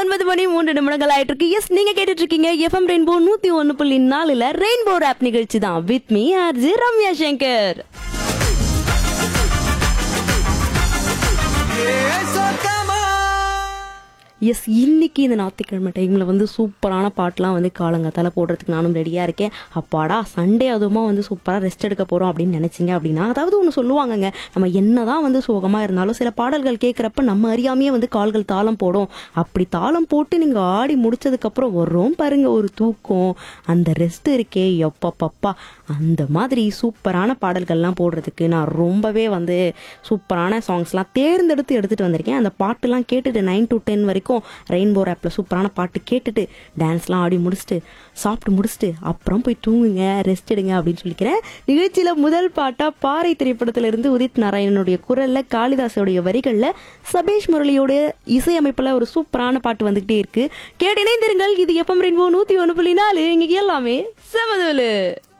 ஒன்பது மணி மூன்று நிமிடங்கள் ஆயிட்டு இருக்கு எஸ் நீங்க கேட்டுட்டு இருக்கீங்க எஃப்எம் ரெயின்போ நூத்தி ஒன்னு புள்ளி நாலுல ரெயின்போ ரேப் நிகழ்ச்சி தான் with me RJ Ramya Shankar S இன்னைக்கு இந்த ஞாயிற்றுக்கிழமை டைமில் வந்து சூப்பரான பாட்டெலாம் வந்து காலங்காத்தால போடுறதுக்கு நானும் ரெடியாக இருக்கேன் அப்பாடா சண்டே அதுவுமா வந்து சூப்பராக ரெஸ்ட் எடுக்க போகிறோம் அப்படின்னு நினச்சிங்க அப்படின்னா அதாவது ஒன்று சொல்லுவாங்கங்க நம்ம என்னதான் வந்து சோகமாக இருந்தாலும் சில பாடல்கள் கேட்குறப்ப நம்ம அறியாமையே வந்து கால்கள் தாளம் போடும் அப்படி தாளம் போட்டு நீங்கள் ஆடி முடிச்சதுக்கப்புறம் வரும் பாருங்க ஒரு தூக்கம் அந்த ரெஸ்ட் இருக்கே எப்பப்பப்பா அந்த மாதிரி சூப்பரான பாடல்கள்லாம் போடுறதுக்கு நான் ரொம்பவே வந்து சூப்பரான சாங்ஸ்லாம் தேர்ந்தெடுத்து எடுத்துகிட்டு வந்திருக்கேன் அந்த பாட்டுலாம் கேட்டுட்டு நைன் டு டென் வரைக்கும் ரெயின்போ ஆப்பில் சூப்பரான பாட்டு கேட்டுட்டு டான்ஸ்லாம் ஆடி முடிச்சுட்டு சாப்பிட்டு முடிச்சுட்டு அப்புறம் போய் தூங்குங்க ரெஸ்ட் எடுங்க அப்படின்னு சொல்லிக்கிறேன் நிகழ்ச்சியில் முதல் பாட்டாக பாறை திரைப்படத்திலிருந்து உதித் நாராயணனுடைய குரலில் காளிதாசோடைய வரிகளில் சபேஷ் முரளியோட இசையமைப்பில் ஒரு சூப்பரான பாட்டு வந்துகிட்டே இருக்கு கேட்டு இணைந்திருங்கள் இது எஃப்எம் ரெயின்போ நூற்றி ஒன்று புள்ளி நாலு இங்கே எல்லாமே செமதோலு